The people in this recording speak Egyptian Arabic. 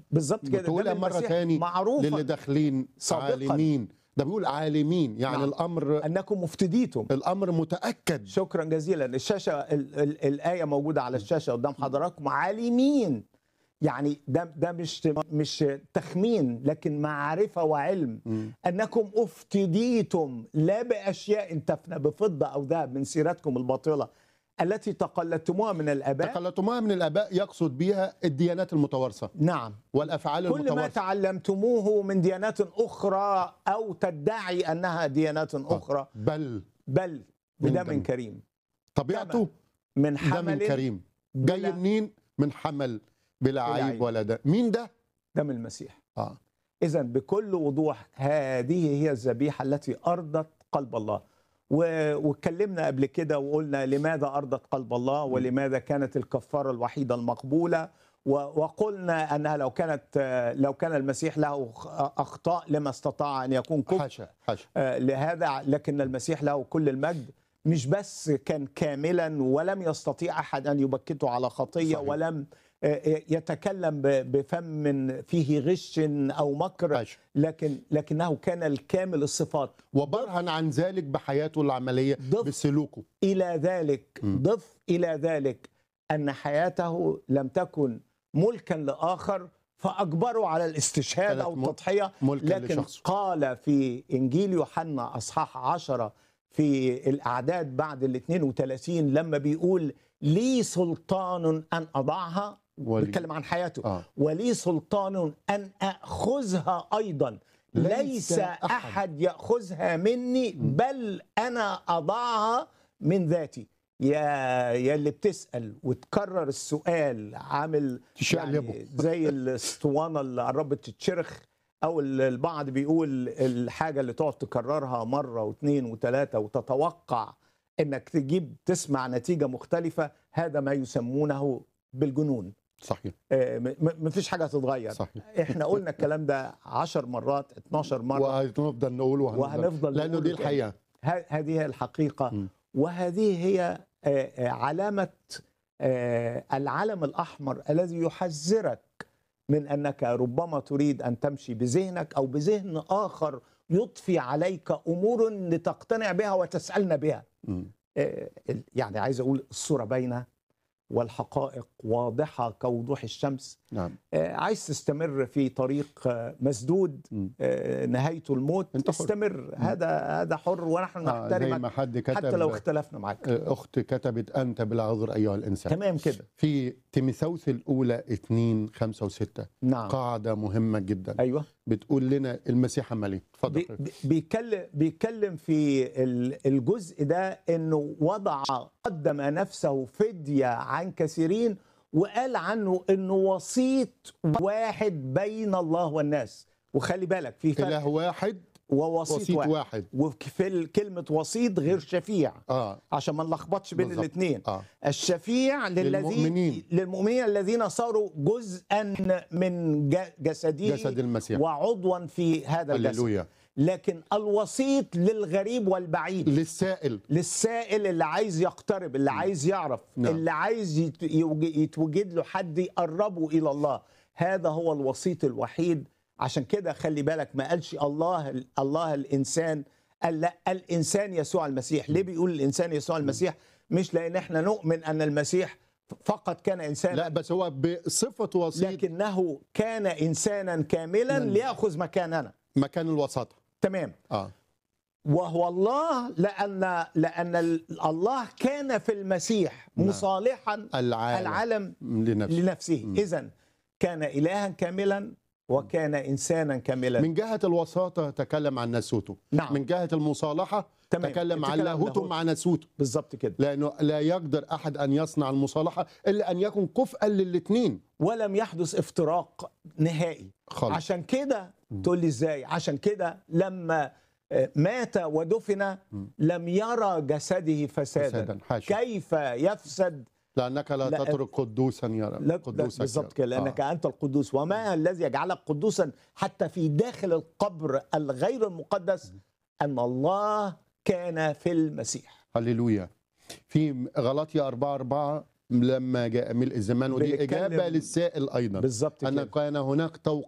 بالظبط كده بتقولها دم مرة المسيح تاني معروفا للي داخلين سابقاً. عالمين ده بيقول عالمين يعني نعم. الامر انكم مفتديتم الامر متاكد شكرا جزيلا الشاشه ال ال الايه موجوده على الشاشه قدام حضراتكم عالمين يعني ده ده مش مش تخمين لكن معرفه وعلم مم. انكم افتديتم لا باشياء تفنى بفضه او ذهب من سيرتكم الباطله التي تقلدتموها من الاباء تقلتموها من الاباء يقصد بيها الديانات المتوارثه نعم والافعال كل ما المتوارثه تعلمتموه من ديانات اخرى او تدعي انها ديانات اخرى بل بل من بدم دم. كريم طبيعته من دم حمل كريم جاي بلا- منين من حمل بلا بلا عيب عيب. ولا ده مين ده دم المسيح اه إذا بكل وضوح هذه هي الذبيحة التي أرضت قلب الله و- واتكلمنا قبل كده وقلنا لماذا أرضت قلب الله ولماذا كانت الكفارة الوحيدة المقبولة و- وقلنا أنها لو كانت لو كان المسيح له أخطاء لما استطاع أن يكون كفر حاشا حاشا آه، لهذا لكن المسيح له كل المجد مش بس كان كاملا ولم يستطيع احد ان يبكته على خطيه صحيح. ولم آه، آه، يتكلم ب- بفم فيه غش او مكر حاشا لكن لكنه كان الكامل الصفات وبرهن عن ذلك بحياته العمليه ضف بسلوكه الى ذلك م. ضف الى ذلك ان حياته لم تكن ملكا لاخر فاجبروا على الاستشهاد كانت او م- التضحيه ملكا لكن لشخصه قال في انجيل يوحنا اصحاح عشرة في الاعداد بعد ال 32 لما بيقول لي سلطان ان اضعها ولي. بيتكلم عن حياته اه ولي سلطان ان اخذها ايضا ليس ليس أحد. احد ياخذها مني بل انا اضعها من ذاتي يا يا اللي بتسال وتكرر السؤال عامل تشقلبه. يعني زي الاسطوانه اللي قربت تتشرخ او ال- البعض بيقول الحاجه اللي تقعد تكررها مره واثنين وثلاثه وتتوقع انك تجيب تسمع نتيجه مختلفه هذا ما يسمونه بالجنون صحيح آه، م- م- مفيش حاجه هتتغير صحيح احنا قلنا الكلام ده 10 مرات 12 مره وهنفضل نقول وهنفضل, وهنفضل لانه نقول دي تاني. الحقيقه ه- هذه هي الحقيقه م. وهذه هي آه، آه، علامه آه، العلم الاحمر الذي يحذرك من انك ربما تريد ان تمشي بذهنك او بذهن اخر يضفي عليك امور لتقتنع بها وتسالنا بها م. آه، ال- يعني عايز اقول الصوره باينه والحقائق واضحه كوضوح الشمس نعم آه، عايز تستمر في طريق آه، مسدود م. آه، نهايته الموت أنت حر. استمر هذا هذا حر ونحن آه زي نحترمك ما حد كتب حتى لو اختلفنا معك آه، اخت كتبت انت بالعذر ايها الانسان تمام كده في تيموثاوس الاولى 2 5 و6 نعم قاعده مهمه جدا ايوه بتقول لنا المسيح عمل ايه اتفضل بي- بي- بيتكلم بيتكلم في ال- الجزء ده انه وضع قدم نفسه فديه عن كثيرين وقال عنه انه وسيط واحد بين الله والناس وخلي بالك في فرق اله واحد ووسيط وسيط واحد واحد وفي ال- كلمه وسيط غير شفيع اه عشان ما نلخبطش بين بالظبط. الاثنين اه الشفيع للذين للمؤمنين. للمؤمنين الذين صاروا جزءا من ج- جسده جسد المسيح وعضوا في هذا الجسد هللويا لكن الوسيط للغريب والبعيد للسائل للسائل اللي عايز يقترب اللي عايز يعرف نعم. اللي عايز يت- يوج- يتوجد له حد يقربه الى الله هذا هو الوسيط الوحيد عشان كده خلي بالك ما قالش الله الله الانسان قال لا الانسان يسوع المسيح ليه بيقول الانسان يسوع المسيح مش لان احنا نؤمن ان المسيح فقط كان انسانا لا بس هو بصفه وسيط لكنه كان انسانا كاملا نعم. لياخذ مكاننا مكان الوساطه تمام اه وهو الله لان لان ال- الله كان في المسيح نعم. مصالحا العالم, العالم لنفسه لنفسه م. اذا كان الها كاملا وكان انسانا كاملا من جهه الوساطه تكلم عن ناسوته نعم من جهه المصالحه تمام. تكلم عن تكلم لاهوته لاهوت. مع ناسوته بالظبط كده لانه لا يقدر احد ان يصنع المصالحه الا ان يكون كفءا للاثنين ولم يحدث افتراق نهائي خالص عشان كده م. تقول لي ازاي عشان كده لما آه، مات ودفن م. لم يرى جسده فسادا فسادا حاشا كيف يفسد لانك لا, لا- تترك قدوسا يا رب لا قدوسك يا بالظبط رب. كده لانك آه. انت القدوس وما الذي يجعلك قدوسا حتى في داخل القبر الغير المقدس ان الله كان في المسيح هللويا في غلطية 4 4 لما جاء ملء الزمان ودي بنتكلم- اجابه للسائل ايضا بالظبط ان كده كان هناك